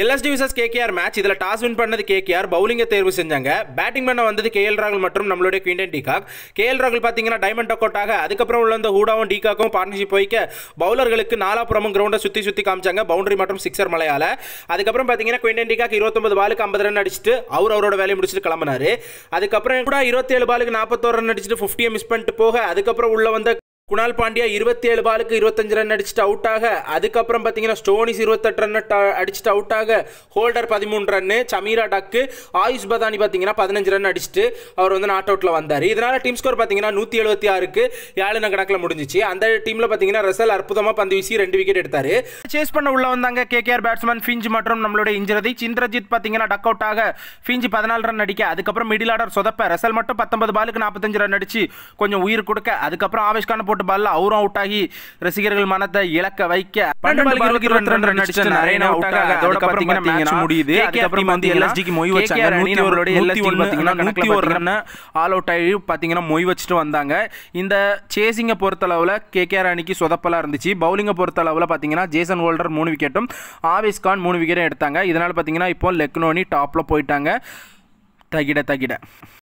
LSD versus K K R match இதில் toss win பண்ணது K K R பவுலிங்கை தேர்வு செஞ்சாங்க பேட்டிங் பண்ண வந்தது கேஎல் ராகுல் மற்றும் நம்மளுடைய குயின்டன் டிகாக் கேஎல் ராகுல் பார்த்தீங்கன்னா டைமண்ட் டக்கோட்டாக அதுக்கப்புறம் உள்ள இந்த ஹூடாவும் டிகாக்கும் பார்ட்னர்ஷிப் வைக்க பவுலர்களுக்கு நாலாப்புறமும் கிரவுண்டை சுற்றி சுற்றி காமிச்சாங்க பவுண்டரி மற்றும் சிக்ஸர் மலையால அதுக்கப்புறம் பார்த்தீங்கன்னா குயின்டன் டிகாக் இருபத்தொன்பது பாலுக்கு ஐம்பது ரன் அடிச்சுட்டு அவர் அவரோட வேலையை முடிச்சுட்டு கிளம்பினாரு அதுக்கப்புறம் கூட இருபத்தேழு பாலுக்கு நாற்பத்தோரு ரன் அடிச்சுட்டு ஃபிஃப்டியை மிஸ் பண்ணிட்டு போக அதுக்கப்புறம் உள்ள வந்த குணால் பாண்டியா இருபத்தி ஏழு பாலுக்கு இருபத்தஞ்சு ரன் அடிச்சுட்டு அவுட் ஆக அதுக்கப்புறம் பார்த்தீங்கன்னா ஸ்டோனிஸ் இருபத்தெட்டு ரன் அடிச்சுட்டு அவுட் ஆக ஹோல்டர் பதிமூணு ரன்னு சமீரா டக்கு ஆயுஷ் பதானி பார்த்தீங்கன்னா பதினஞ்சு ரன் அடிச்சுட்டு அவர் வந்து நாட் அவுட்டில் வந்தார் இதனால டீம் ஸ்கோர் பார்த்தீங்கன்னா நூற்றி எழுபத்தி ஆறுக்கு ஏழு கணக்கில் முடிஞ்சிச்சு அந்த டீமில் பார்த்தீங்கன்னா ரசல் அற்புதமாக பந்து வீசி ரெண்டு விக்கெட் எடுத்தார் சேஸ் பண்ண உள்ள வந்தாங்க கேகேஆர் பேட்ஸ்மேன் ஃபிஞ்ச் மற்றும் நம்மளுடைய இந்திரதி சிந்திரஜித் பார்த்தீங்கன்னா டக் அவுட் ஆக ஃபிஞ்ச் பதினாலு ரன் அடிக்க அதுக்கப்புறம் மிடில் ஆர்டர் சொதப்ப ரசல் மட்டும் பத்தொன்பது பாலுக்கு நாற்பத்தஞ்சு ரன் அடிச்சு கொஞ்சம் உயிர் கொடுக்க அதுக்கப்புறம் ஆவேஷ்கான போட்டு பால்ல அவரும் அவுட் ஆகி ரசிகர்கள் மனத்தை இலக்க வைக்க பன்னெண்டு பாலுக்கு இருபத்தி ரெண்டு ரன் அடிச்சு நரேனா அவுட் ஆக அதோட பார்த்தீங்கன்னா மேட்ச் முடியுது அதுக்கப்புறம் வந்து எல்எஸ்டிக்கு மொய் வச்சாங்க நூத்தி நம்மளுடைய எல்எஸ்டி பார்த்தீங்கன்னா நூத்தி ஒரு ரன் ஆல் அவுட் ஆகி பார்த்தீங்கன்னா மொய் வச்சுட்டு வந்தாங்க இந்த சேசிங்கை பொறுத்தளவில் கேகேஆர் அணிக்கு சொதப்பலாக இருந்துச்சு பவுலிங்கை பொறுத்தளவில் பார்த்தீங்கன்னா ஜேசன் ஹோல்டர் மூணு விக்கெட்டும் ஆவேஸ் கான் மூணு விக்கெட்டும் எடுத்தாங்க இதனால் பார்த்தீங்கன்னா இப்போ லெக்னோனி டாப்பில் போயிட்டாங்க தகிட தகிட